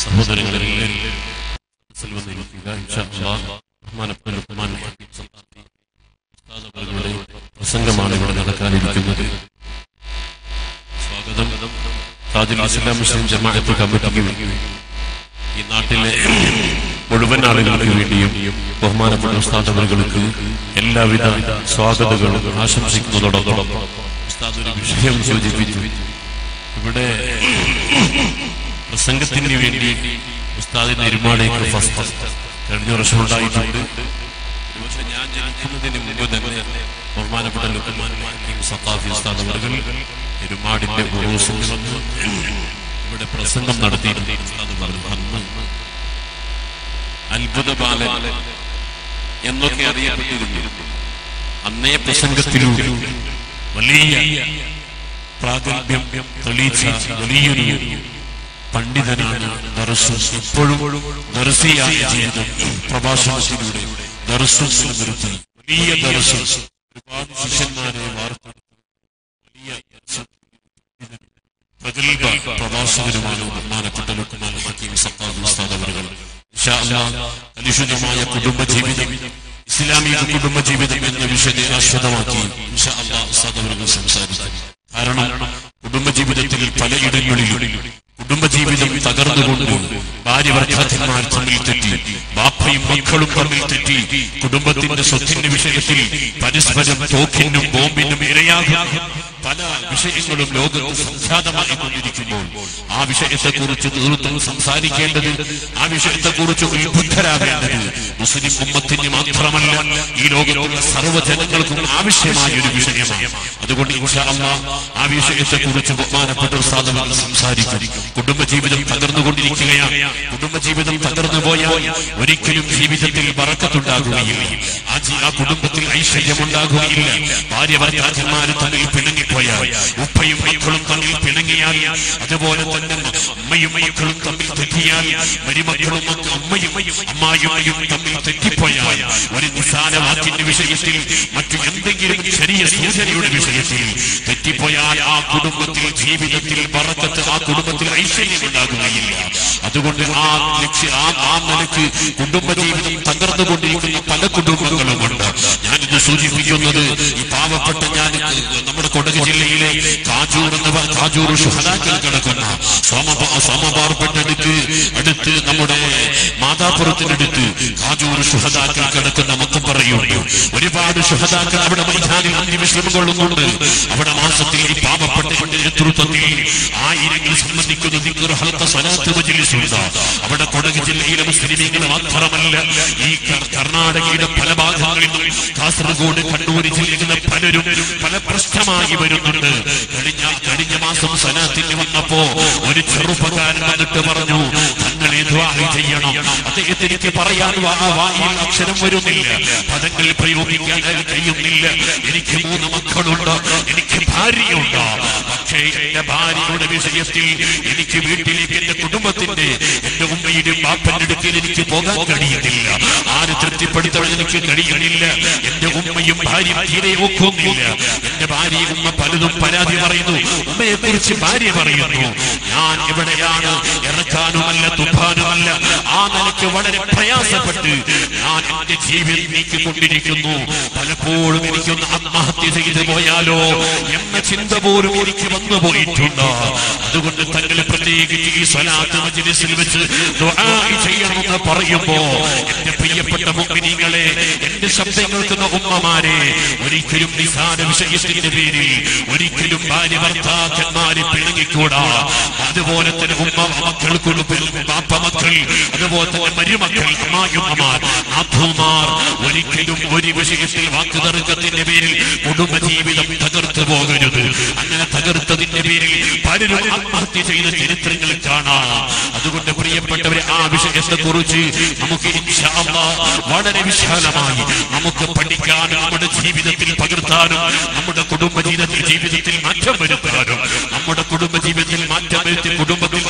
സഹോദരങ്ങളെ അവരുടെ പ്രസംഗമാണ് ഇവിടെ നടക്കാനിരിക്കുന്നത് സ്വാഗതം താജുൽ ഇസ്ലാം മുസ്ലിം ജമാഅത്ത് കമ്മിറ്റിക്ക് വേണ്ടി ഈ നാട്ടിലെ മുഴുവൻ ആളുകൾക്ക് വേണ്ടിയും ബഹുമാനപ്പെട്ട ഉസ്താദവറുകൾക്ക് എല്ലാവിധ സ്വാഗതങ്ങളും ആശംസിക്കുന്നതോടൊപ്പം ഉസ്താദ് ഒരു വിഷയം സൂചിപ്പിച്ചു ഇവിടെ പ്രസംഗത്തിന് വേണ്ടി ഉസ്താദിന്റെ ഇരുമാടേക്ക് ഫസ്റ്റ് കഴിഞ്ഞ വർഷം ഉണ്ടായിട്ടുണ്ട് ഒരുപക്ഷെ ഞാൻ ജനിക്കുന്നതിന് മുമ്പ് തന്നെ ബഹുമാനപ്പെട്ട ലുക്കുമാൻ മാലിക് സത്താഫി ഉസ്താദ് അവറുകൾ ഇരുമാടിന്റെ ഉറൂസിൽ വന്ന് ഇവിടെ പ്രസംഗം നടത്തിയിട്ടുണ്ട് ഉസ്താദ് പറഞ്ഞു അന്ന് അത്ഭുത ബാലൻ എന്നൊക്കെ അറിയപ്പെട്ടിരുന്നു അന്നേ പ്രസംഗത്തിലൂടെ വലിയ പ്രാഗൽഭ്യം തെളിയിച്ച വലിയൊരു പണ്ഡിതനാണ് ദർശൻ ഇപ്പോഴും ദർശിയായ ജീവിതം പ്രഭാഷണത്തിലൂടെ ദർശൻ നിർത്തി വലിയ ദർശൻ ഒരുപാട് ശിഷ്യന്മാരെ വാർത്തെടുത്തു വലിയ ദർശൻ പ്രഗത്ഭ പ്രഭാഷകരുമാണ് ബഹുമാനപ്പെട്ട ലുക്മാൻ ഹക്കീം സത്താദ് ഉസ്താദ് അവറുകൾ ഇൻഷാ അല്ലാഹ് കലുഷിതമായ കുടുംബജീവിതം ഇസ്ലാമിക കുടുംബജീവിതം എന്ന വിഷയത്തെ ആശ്രിതമാക്കി ഇൻഷാ അല്ലാഹ് ഉസ്താദ് അവറുകൾ സംസാരിക്കും കാരണം കുടുംബജീവിതത്തിൽ പലയിടങ്ങളിലും കുടുംബജീവിതം തകർന്നുകൊണ്ട് ഭാര്യ ഭർത്താക്കന്മാർ തമ്മിൽ തെറ്റി ബാപ്പയും മക്കളും തമ്മിൽ തെറ്റി കുടുംബത്തിന്റെ സ്വത്തിന്റെ വിഷയത്തിൽ പരസ്പരം തോക്കിനും ബോംബിനും ഇരയാകുന്ന പല വിഷയങ്ങളും ലോകത്ത് സംജാതമായി കൊണ്ടിരിക്കുമ്പോൾ ആ വിഷയത്തെക്കുറിച്ച് തീർത്തും സംസാരിക്കേണ്ടത് ആ വിഷയത്തെക്കുറിച്ച് ഉത്ബുദ്ധരാകേണ്ടത് മുസ്ലിം ഉമ്മത്തിന് മാത്രമല്ല ഈ ലോകത്തുള്ള സർവ്വജനങ്ങൾക്കും ആവശ്യമായ ഒരു വിഷയമാണ് അതുകൊണ്ട് ഇൻഷാ അല്ലാഹ് ആ വിഷയത്തെക്കുറിച്ച് ബഹുമാനപ്പെട്ട സാധനം സംസാരിക്കും കുടുംബജീവിതം തകർന്നുകൊണ്ടിരിക്കുകയാണ് കുടുംബജീവിതം തകർന്നു പോയാൽ ഒരിക്കലും ജീവിതത്തിൽ വറക്കത്തുണ്ടാകുകയില്ല ആ ജീ- ആ കുടുംബത്തിൽ ഐശ്വര്യമുണ്ടാകുകയില്ല ഭാര്യ ഭർത്താക്കന്മാർ തമ്മിൽ പിണങ്ങിപ്പോയാൽ ഉപ്പയും മക്കളും തമ്മിൽ പിണങ്ങിയാൽ അതുപോലെ തന്നെ അമ്മയും മക്കളും തമ്മിൽ തെറ്റിയാൽ മരുമക്കളും മക്ക- അമ്മയും അമ്മായും തമ്മിൽ തെറ്റിപ്പോയാൽ ഒരു നിസാര വാക്കിന്റെ വിഷയത്തിൽ മറ്റു എന്തെങ്കിലും ചെറിയ സൂചനയുടെ വിഷയത്തിൽ തെറ്റിപ്പോയാൽ ആ കുടുംബത്തിൽ ജീവിതത്തിൽ പറക്കത്ത് ആ കുടുംബത്തിൽ ഐശ്വര്യം ഉണ്ടാകുകയില്ല അതുകൊണ്ട് ആ ലക്ഷ്യ ആ ആ നിലക്ക് കുടുംബജീവിതം തകർന്നുകൊണ്ടിരിക്കുന്ന പല കുടുംബങ്ങളുമുണ്ട് ഞാനിത് സൂചിപ്പിക്കുന്നത് ഈ പാവപ്പെട്ട ഞാൻ നമ്മുടെ കൊടക് ജില്ലയിലെ കാജൂർ എന്ന് പറ- കാജൂർ ഷുഹദാക്കൾ കിടക്കുന്ന സോമ സോമപാർപ്പെട്ടടുത്ത് അടുത്ത് നമ്മുടെ മാതാപുരത്തിനടുത്ത് കാജൂർ ഷുഹദാക്കൾ കിടക്കുന്ന നമുക്ക് പറയുന്നു ഒരുപാട് ഷുഹദാക്കൾ അവിടെ മൈതാനിൽ അന്തിവിശ്രമം കൊള്ളുന്നുണ്ട് അവിടെ മാസത്തിൽ ഈ പാവപ്പെട്ട നേതൃത്വത്തിൽ ആയിരങ്ങൾ സംബന്ധിക്കുന്ന ദിക്ർ ഹൽക്ക സ്വലാത്ത് മജ്ലിസുണ്ട് അവിടെ കൊടക് ജില്ലയിലെ മുസ്ലിമീങ്ങൾ മാത്രമല്ല ഈ കർ- കർണാടകയുടെ പല ഭാഗങ്ങളിൽ നിന്നും കാസർഗോഡ് കണ്ണൂർ ജില്ലകളിലെ പലരും പല പ്രശ്നമായി വരുന്നുണ്ട് കഴിഞ്ഞ കഴിഞ്ഞ മാസം സലാത്തിന് വന്നപ്പോ ഒരു ചെറുപ്പക്കാരൻ വന്നിട്ട് പറഞ്ഞു തങ്ങളെ ദ്വാ ചെയ്യണം അദ്ദേഹത്തിന് എനിക്ക് പറയാൻ വാ- വായിൽ അക്ഷരം വരുന്നില്ല പദങ്ങൾ പ്രയോഗിക്കാൻ കഴിയുന്നില്ല എനിക്ക് മൂന്ന് മക്കളുണ്ട് എനിക്ക് ഭാര്യയുണ്ട് പക്ഷേ എന്റെ ഭാര്യയുടെ വിഷയത്തിൽ എനിക്ക് വീട്ടിലേക്ക് എന്റെ കുടുംബത്തിന്റെ എന്റെ ഉമ്മയുടെയും ബാപ്പന്റെ അടുക്കൽ എനിക്ക് പോകാൻ കഴിയുന്നില്ല ആര് തൃപ്തിപ്പെടുത്താൻ എനിക്ക് കഴിയുന്നില്ല എന്റെ ഉമ്മയും ഭാര്യയും തീരെ ഒക്കുന്നില്ല എന്റെ ഭാര്യയും ഉമ്മ പലതും പരാതി പറയുന്നു ഉമ്മയെ കുറിച്ച് ഭാര്യ പറയുന്നു ഞാൻ എവിടെയാണ് ഇറക്കാനുമല്ല തുപ്പാനുമല്ല ആ നിലയ്ക്ക് വളരെ പ്രയാസപ്പെട്ട് ഞാൻ എന്റെ ജീവിതം നീക്കിക്കൊണ്ടിരിക്കുന്നു പലപ്പോഴും എനിക്കൊന്ന് ആത്മഹത്യ ചെയ്തു പോയാലോ എന്ന ചിന്ത പോലും എനിക്ക് വന്നു പോയിട്ടുണ്ട് അതുകൊണ്ട് തങ്ങൾ പ്രത്യേകിച്ച് ഈ സ്വലാത്ത് മജ്ലിസിൽ വെച്ച് ദുആ ചെയ്യണമെന്ന് പറയുമ്പോ എന്റെ പ്രിയപ്പെട്ട മുഗ്മിനീങ്ങളെ എന്റെ ശബ്ദം കേൾക്കുന്ന ഉമ്മമാരെ ഒരിക്കലും നിസാര വിഷയത്തിന്റെ പേരിൽ ഒരിക്കലും ഭാര്യ ഭർത്താക്കന്മാരെ പിണങ്ങിക്കൂടാ അതുപോലെ തന്നെ ഉമ്മ മക്കൾക്കുള്ള ബാപ്പ മക്കൾ അതുപോലെ തന്നെ മരുമക്കൾ അമ്മായിമ്മമാർ നാഥുമാർ ഒരിക്കലും ഒരു വിഷയത്തിൽ വാക്ക് തർക്കത്തിന്റെ പേരിൽ കുടുംബജീവിതം തകർത്തു പോകരുത് അങ്ങനെ തകർത്തതിന്റെ പേരിൽ പലരും ആത്മഹത്യ ചെയ്ത ചരിത്രങ്ങൾ കാണാം അതുകൊണ്ട് പ്രിയപ്പെട്ടവരെ ആ വിഷയത്തെ കുറിച്ച് നമുക്ക് ഇൻഷാ അല്ലാഹ് വളരെ വിശാലമായി നമുക്ക് പഠിക്കാനും നമ്മുടെ ജീവിതത്തിൽ പകർത്താനും നമ്മുടെ കുടുംബ ജീവിതത്തിൽ ജീവിതത്തിൽ മാറ്റം വരുത്താനും നമ്മുടെ കുടുംബ ജീവിതത്തിൽ മാറ്റം വരുത്തി കുടുംബത്തിൽ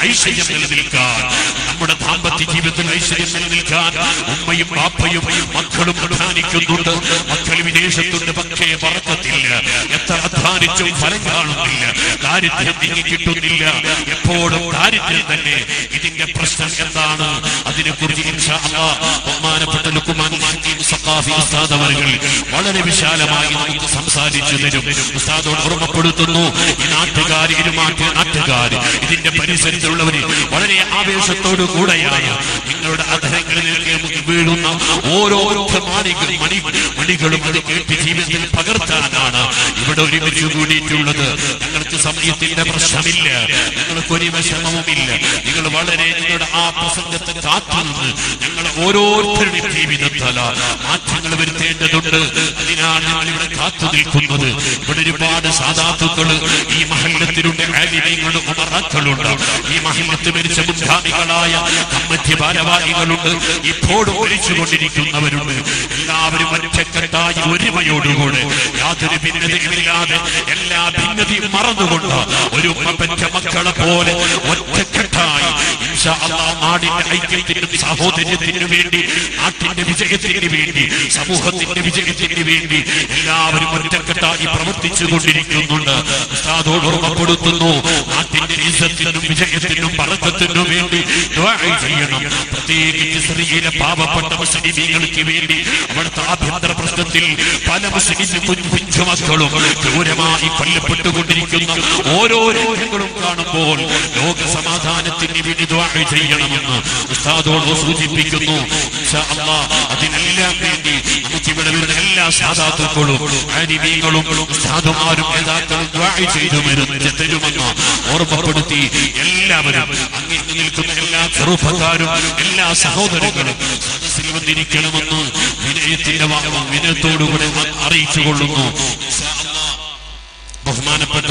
ഐശ്വര്യം നിലനിൽക്കാൻ നമ്മുടെ ദാമ്പത്യ ജീവിതത്തിൽ ഐശ്വര്യം നിലനിൽക്കാൻ ഉമ്മയും ബാപ്പയും മക്കളും അധ്വാനിക്കുന്നുണ്ട് മക്കൾ വിദേശത്തുണ്ട് പക്ഷേ പറക്കത്തില്ല എത്ര അധ്വാനിച്ചും ഫലം കാണുന്നില്ല ദാരിദ്ര്യം നീങ്ങി കിട്ടുന്നില്ല എപ്പോഴും ദാരിദ്ര്യം തന്നെ ഇതിന്റെ പ്രശ്നം എന്താണ് അതിനെക്കുറിച്ച് ഇൻഷാ അല്ലാഹ് ബഹുമാനപ്പെട്ട ലുക്മാൻ ഹക്കീം സഖാഫി ഉസ്താദ് അവர்கள் വളരെ വിശാലമായി നമുക്ക് സംസാരിച്ചു തരും ഉസ്താദോട് ഓർമ്മപ്പെടുത്തുന്നു ഈ നാട്ടുകാർ ഇരുമാറ്റ് നാട്ടുകാർ ഇതിന്റെ പരിസരത്തുള്ളവര് വളരെ ആവേശത്തോടു കൂടെയാണ് നിങ്ങളുടെ അധരങ്ങളിലേക്ക് നമുക്ക് വീഴുന്ന ഓരോ മണികൾ മണി മണികളും അത് കേട്ട് ജീവിതത്തിൽ പകർത്താനാണ് ഇവിടെ ഒരുമിച്ച് കൂടിയിട്ടുള്ളത് ഞങ്ങൾക്ക് സമയത്തിന്റെ പ്രശ്നമില്ല ഞങ്ങൾക്ക് ഒരു വിഷമവുമില്ല നിങ്ങൾ വളരെ നിങ്ങളുടെ ആ പ്രസംഗത്തെ കാത്തുനിന്ന് ഞങ്ങൾ ഓരോരുത്തരുടെയും ജീവിതത്തല മാറ്റങ്ങൾ വരുത്തേണ്ടതുണ്ട് അതിനാണ് ഞങ്ങൾ ഇവിടെ കാത്തു നിൽക്കുന്നത് ഇവിടെ ഒരുപാട് സാധാത്തുക്കൾ ഈ മഹല്ലത്തിലുണ്ട് ആലിമീങ്ങളുണ്ട് ഉമറാക്കളുണ്ട് ഈ മഹല്ലത്ത് മരിച്ച മുൻഗാമികളായ കമ്മറ്റി ഭാരവാഹികളുണ്ട് ഇപ്പോഴും മരിച്ചുകൊണ്ടിരിക്കുന്നവരുണ്ട് എല്ലാവരും ഒറ്റക്കെട്ടായി ഒരുമയോടുകൂടെ യാതൊരു ഭിന്നതയുമില്ലാതെ എല്ലാ ഭിന്നതയും മറന്നുകൊണ്ട് ഒരു ഉമ്മപ്പറ്റ മക്കളെ പോലെ ഒറ്റക്കെട്ടായി ഇൻഷാ അല്ലാഹ് നാടിന്റെ ഐക്യത്തിനും സഹോദര്യത്തിനു വേണ്ടി നാട്ടിന്റെ വിജയത്തിന് വേണ്ടി സമൂഹത്തിന്റെ വിജയത്തിന് വേണ്ടി എല്ലാവരും ഒറ്റക്കെട്ടായി പ്രവർത്തിച്ചു കൊണ്ടിരിക്കുന്നുണ്ട് ഉസ്താദോട് ഓർമ്മപ്പെടുത്തുന്നു നാട്ടിന്റെ ഇസത്തിനും വിജയത്തിനും പറക്കത്തിനും വേണ്ടി ദുആ ചെയ്യണം പ്രത്യേകിച്ച് സ്ത്രീയിലെ പാവപ്പെട്ട മുസ്ലിമീങ്ങൾക്ക് വേണ്ടി അവിടുത്തെ ആഭ്യന്തര പ്രശ്നത്തിൽ പല മുസ്ലിം കുഞ്ഞു കുഞ്ഞു മക്കളും ക്രൂരമായി കൊല്ലപ്പെട്ടുകൊണ്ടിരിക്കുന്ന ഓരോ രംഗങ്ങളും കാണുമ്പോൾ ലോക സമാധാനത്തിന് വേണ്ടി ദുആ ചെയ്യണമെന്ന് ഉസ്താദോട് സൂചിപ്പിക്കുന്നു ഇൻഷാ അല്ലാഹ് അതിനെല്ലാം വേണ്ടി നമുക്ക് ഇവിടെ വരുന്ന എല്ലാ സാധാത്തുക്കളും അരിമീങ്ങളും ഉസ്താദുമാരും നേതാക്കളും ദുആ ചെയ്തു വരുന്ന തരുമെന്ന് ഓർമ്മപ്പെടുത്തി എല്ലാവരും അങ്ങിൽ നിൽക്കുന്ന എല്ലാ ചെറുപ്പക്കാരും എല്ലാ സഹോദരങ്ങളും സദസ്സിൽ വന്നിരിക്കണമെന്ന് വിനയത്തിന്റെ വാ- വിനയത്തോടുകൂടെ അറിയിച്ചു കൊള്ളുന്നു ഇൻഷാ അല്ലാഹ് ബഹുമാനപ്പെട്ട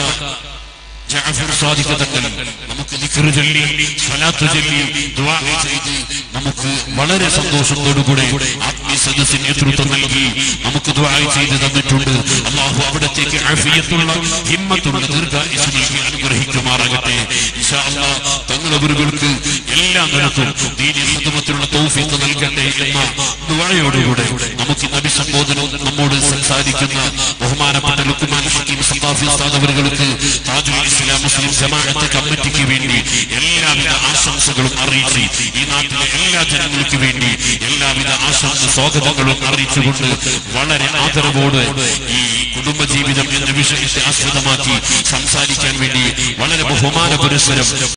ജാഫർ സാദിഖ് തങ്ങൾ നമുക്ക് ദിക്റ് ചൊല്ലി സ്വലാത്ത് ചൊല്ലി ദുആ ചെയ്ത് നമുക്ക് വളരെ സന്തോഷത്തോടുകൂടെ ആത്മീയ സദസ്സിന് നേതൃത്വം നൽകി നമുക്ക് ദുആ ചെയ്ത് തന്നിട്ടുണ്ട് അള്ളാഹു അവിടത്തേക്ക് ആഫിയത്തുള്ള ഹിമ്മത്തുള്ള ദീർഘായുസ് നൽകി അനുഗ്രഹിക്കുമാറാകട്ടെ ഇൻഷാ അല്ലാഹ് തങ്ങളവരുകൾക്ക് എല്ലാ നിലത്തും ദീനി ഹിദമത്തിലുള്ള തൗഫീഖ് നൽകട്ടെ എന്ന ദുആയോടുകൂടെ നമുക്ക് നബി സംബോധനം നമ്മോട് സംസാരിക്കുന്ന ബഹുമാനപ്പെട്ട ലുക്മാൻ ഹക്കീം സഖാഫി ഉസ്താദ് അവർക്ക് താജുൽ ഇസ്ലാം മുസ്ലിം ജമാഅത്ത് കമ്മിറ്റിക്ക് വേണ്ടി എല്ലാവിധ ആശംസകളും അറിയിച്ച് ഈ നാട്ടിലെ എല്ലാ ജനങ്ങൾക്ക് വേണ്ടി എല്ലാവിധ ആശംസ സ്വാഗതങ്ങളും അറിയിച്ചുകൊണ്ട് വളരെ ആദരവോട് ഈ കുടുംബജീവിതം എന്ന വിഷയത്തെ ആസ്പദമാക്കി സംസാരിക്കാൻ വേണ്ടി വളരെ ബഹുമാന പുരസ്സരം